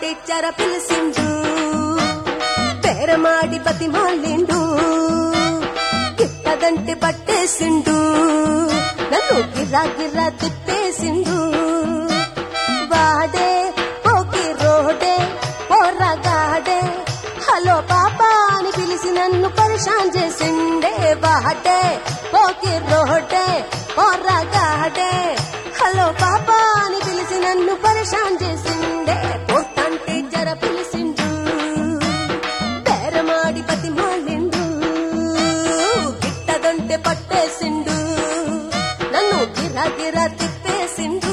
పోతాంటే చర పిలిసిండు పేరమాడి బతిమాలిండు గిట్టదంటే పట్టేసిండు నన్ను గిర్రా గిర్రా తిప్పేసిండు వాడే పోకి రోడే పోరగాడే హలో పాపా అని పిలిచి నన్ను పరిశాన్ చేసిండే వాడే పోకి రోడే పోరగాడే హలో పాపా అని పిలిచి నన్ను పరిశాన్ చేసిండే పోతంటే జర పిలిచిండు బేరమాడి బతిమాలిండు గిట్టదంటే పట్టేసిండు నన్ను గిరా గిరా తిప్పేసిండు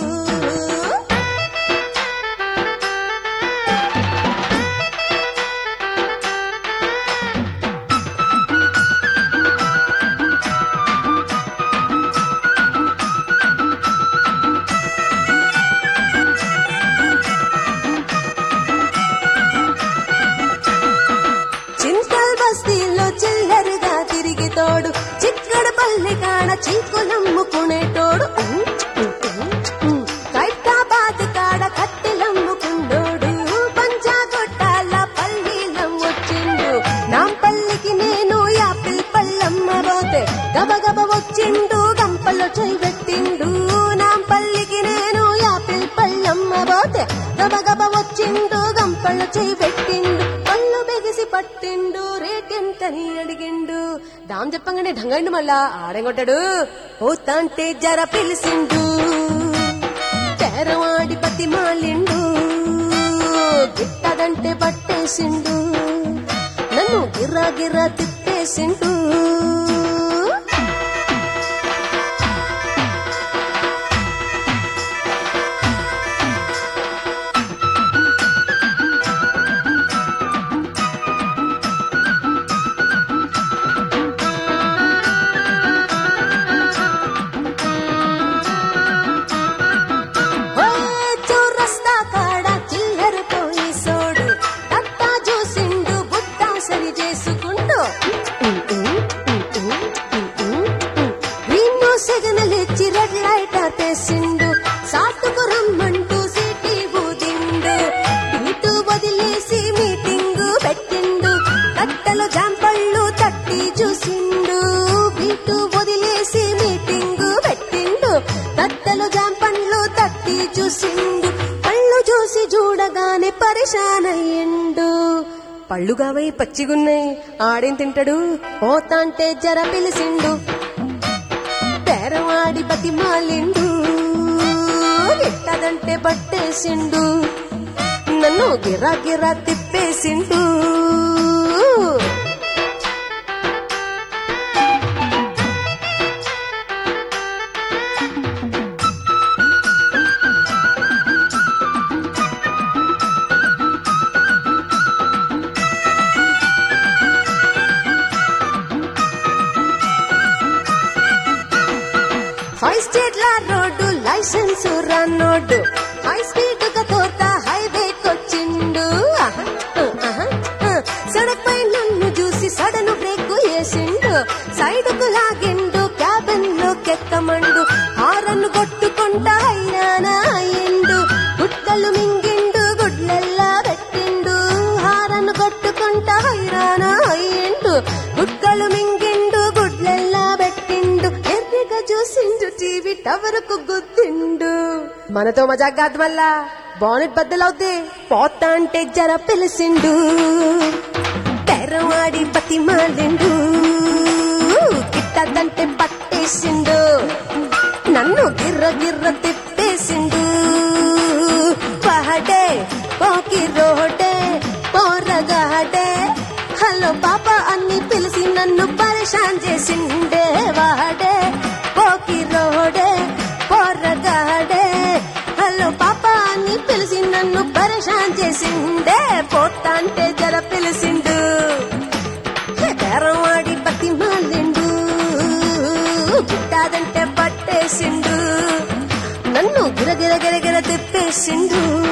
చింతల్ బస్తీలో చిల్లరగా తిరిగి తోడు చిక్కడ పల్లె కాడ చీకులమ్ముకునేటోడు కైతాబాద్ కాడ కట్టెలమ్ముకుండోడు పంచాగొట్టాల పల్లీలం వచ్చిండు నాంపల్లికి నేను యాపిల్ పళ్ళమ్మ పోతే గబగబ వచ్చిండు గంపలో చేయి పెట్టిండు నాంపల్లికి నేను యాపిల్ పళ్ళమ్మ పోతే గబగబ వచ్చిండు గంపలో చేయి పెట్టిండు పళ్ళు బెగిసి పట్టిండు రేటెంతని అడిగిండు దాం చెప్పంగానే ఢంగండు మళ్ళా ఆడెంగొట్టాడు పోతాంటే జర పిలిసిండు తెరవాడి పతి మాలిండు గిట్టదంటే పట్టేసిండు నన్ను గిర్రా గిర్రా తిప్పేసిండు ఓయ్ చౌరస్తా కాడ చిల్లర పోయి సోడు తట్టా చూసిండు బుట్టా సరి చేసుకుంటూ నిన్ను సెగనలిచ్చి రెడ్ లైట్ ఆపేసిండు సాటుకు రమ్మంటూ సిటీ ఊదిండు ఇటు వదిలేసి మీటింగ్ పెట్టిండు కట్టలు జాంపళ్ళు తట్టి చూసిండు ఇటు వదిలేసి మీటింగ్ పెట్టిండు కట్టలు జాంపళ్ళు తట్టి చూసిండు కళ్ళు చూసి చూడగానే పరిశానయ్యిండు పళ్ళుగావై పచ్చిగున్నాయి ఆడేం తింటాడు పోతాంటే జర పిలిసిండు పేరవాడి బతిమాలిండు ఎట్టదంటే పట్టేసిండు నన్ను గిరా గిరా తిప్పేసిండు ఫైవ్ స్టేట్ల రోడ్డు లైసెన్స్ రన్నోడ్డు హై స్పీడ్ గా తోట హైవే కొచ్చిండు ఆహా, ఆహా, ఆ. సడక్ పై నన్ను చూసి సడను బ్రేక్ వేసిండు సైడ్ కు లాగిండు క్యాబిన్ లో కెక్కమండు హారన్ కొట్టుకుంటా హైరానా అయ్యిండు గుట్టలు మింగిండు గుడ్లెల్లా పెట్టిండు హారన్ కొట్టుకుంటా హైరానా అయ్యిండు గుట్టలు మింగిండు గుడ్లెల్లా పెట్టిండు ఎర్రిగా చూసిండు టీవీ టవర్ కు గుద్దిండు మనతో మజాక్ కాదు మళ్ళా బానెట్ బద్దలవుద్ది పోతా అంటే జర పిలిసిండు తెరవాడి బతిమాలిండు గిట్టదంటే పట్టేసిండు నన్ను గిర్ర గిర్ర తిప్పేసిండు పహడే పోకి రోడే పోరగాడే హలో పాప అన్ని పిలిచి నన్ను పరిశాన్ చేసిండే వాడే పోకి రోడే పోరగాడే హలో పాప అని పిలిచి నన్ను పరిశాన్ చేసిండే పోతాంటే జర పిలిచిండు బేరవాడి పతి మాలిండు గిట్టాదంటే పట్టేసిండు నన్ను గిర గిర గిర గిర తిప్పేసిండు